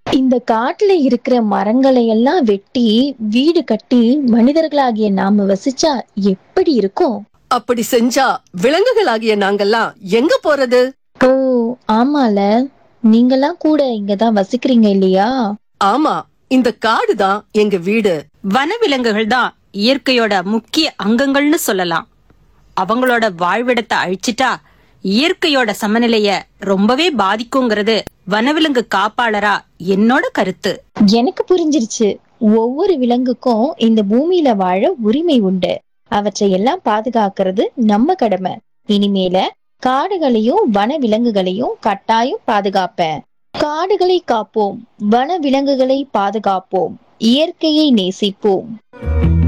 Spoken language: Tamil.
இந்த காட்டுல இருக்கிற மரங்களை எல்லாம் வெட்டி வீடு கட்டி மனிதர்களாகிய நாம வசிச்சா எப்படி இருக்கும் அப்படி செஞ்சா விலங்குகளாகிய நாங்கெல்லாம் எங்க போறது ஓ ஆமால நீங்கெல்லாம் கூட இங்கதான் வசிக்கிறீங்க இல்லையா ஆமா இந்த காடு தான் எங்க வீடு வனவிலங்குகள் தான் இயற்கையோட முக்கிய அங்கங்கள்னு சொல்லலாம் அவங்களோட வாழ்விடத்தை அழிச்சிட்டா இயற்கையோட சமநிலைய ரொம்பவே பாதிக்குங்கிறது வனவிலங்கு காப்பாளரா என்னோட கருத்து எனக்கு புரிஞ்சிருச்சு ஒவ்வொரு விலங்குக்கும் இந்த பூமியில வாழ உரிமை உண்டு அவற்றை எல்லாம் பாதுகாக்கிறது நம்ம கடமை இனிமேல காடுகளையும் வன விலங்குகளையும் கட்டாயம் பாதுகாப்பேன் காடுகளை காப்போம் வன விலங்குகளை பாதுகாப்போம் இயற்கையை நேசிப்போம்